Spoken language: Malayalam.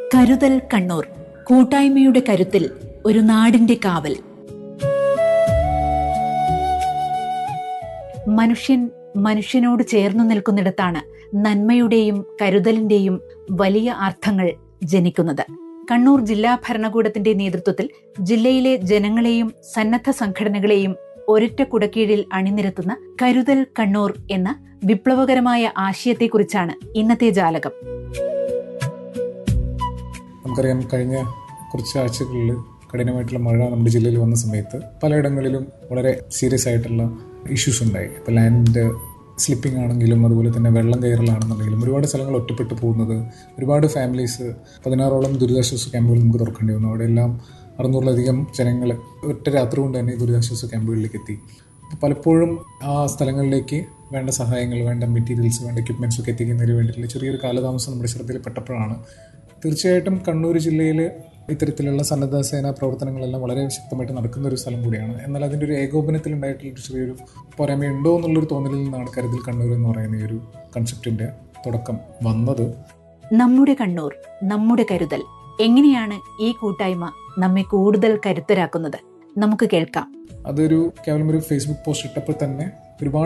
കരുതൽ കണ്ണൂർ കൂട്ടായ്മയുടെ കരുത്തിൽ ഒരു നാടിന്റെ കാവൽ മനുഷ്യൻ മനുഷ്യനോട് ചേർന്നു നിൽക്കുന്നിടത്താണ് നന്മയുടെയും കരുതലിന്റെയും വലിയ അർത്ഥങ്ങൾ ജനിക്കുന്നത് കണ്ണൂർ ജില്ലാ ഭരണകൂടത്തിന്റെ നേതൃത്വത്തിൽ ജില്ലയിലെ ജനങ്ങളെയും സന്നദ്ധ സംഘടനകളെയും ഒരൊറ്റ കുടക്കീഴിൽ അണിനിരത്തുന്ന കരുതൽ കണ്ണൂർ എന്ന വിപ്ലവകരമായ ആശയത്തെക്കുറിച്ചാണ് ഇന്നത്തെ ജാലകം നമുക്കറിയാം കഴിഞ്ഞ കുറച്ച് ആഴ്ചകളിൽ കഠിനമായിട്ടുള്ള മഴ നമ്മുടെ ജില്ലയിൽ വന്ന സമയത്ത് പലയിടങ്ങളിലും വളരെ സീരിയസ് ആയിട്ടുള്ള ഇഷ്യൂസ് ഉണ്ടായി ഇപ്പോൾ ലാൻഡ് സ്ലിപ്പിംഗ് ആണെങ്കിലും അതുപോലെ തന്നെ വെള്ളം കയറലാണെന്നുണ്ടെങ്കിലും ഒരുപാട് സ്ഥലങ്ങൾ ഒറ്റപ്പെട്ടു പോകുന്നത് ഒരുപാട് ഫാമിലീസ് പതിനാറോളം ദുരിതാശ്വാസ ക്യാമ്പുകൾ നമുക്ക് തുറക്കേണ്ടി വന്നു അവിടെ എല്ലാം അറുന്നൂറിലധികം ജനങ്ങൾ ഒറ്റ രാത്രി കൊണ്ട് തന്നെ ദുരിതാശ്വാസ ക്യാമ്പുകളിലേക്ക് എത്തി അപ്പോൾ പലപ്പോഴും ആ സ്ഥലങ്ങളിലേക്ക് വേണ്ട സഹായങ്ങൾ വേണ്ട മെറ്റീരിയൽസ് വേണ്ട എക്യുപ്മെൻറ്റ്സ് ഒക്കെ എത്തിക്കുന്നതിന് വേണ്ടിയിട്ടുള്ള ചെറിയൊരു കാലതാമസം നമ്മുടെ ശ്രദ്ധയിൽപ്പെട്ടപ്പോഴാണ് തീർച്ചയായിട്ടും കണ്ണൂർ ജില്ലയിൽ ഇത്തരത്തിലുള്ള സന്നദ്ധ സേനാ പ്രവർത്തനങ്ങളെല്ലാം വളരെ ശക്തമായിട്ട് നടക്കുന്ന ഒരു സ്ഥലം കൂടിയാണ് എന്നാൽ അതിൻ്റെ ഒരു ഏകോപനത്തിൽ ഉണ്ടായിട്ടുള്ള ഒരു ചെറിയൊരു പോരായ്മയുണ്ടോ എന്നുള്ളൊരു തോന്നലിൽ നിന്നാണ് കരുതൽ കണ്ണൂർ എന്ന് പറയുന്ന ഈ ഒരു കൺസെപ്റ്റിൻ്റെ തുടക്കം വന്നത് നമ്മുടെ കണ്ണൂർ നമ്മുടെ കരുതൽ എങ്ങനെയാണ് ഈ കൂട്ടായ്മ നമ്മെ കൂടുതൽ കരുത്തരാക്കുന്നത് നമുക്ക് കേൾക്കാം അതൊരു കേവലം ഒരു ഫേസ്ബുക്ക് പോസ്റ്റ് ഇട്ടപ്പോൾ തന്നെ ഒരുപാട്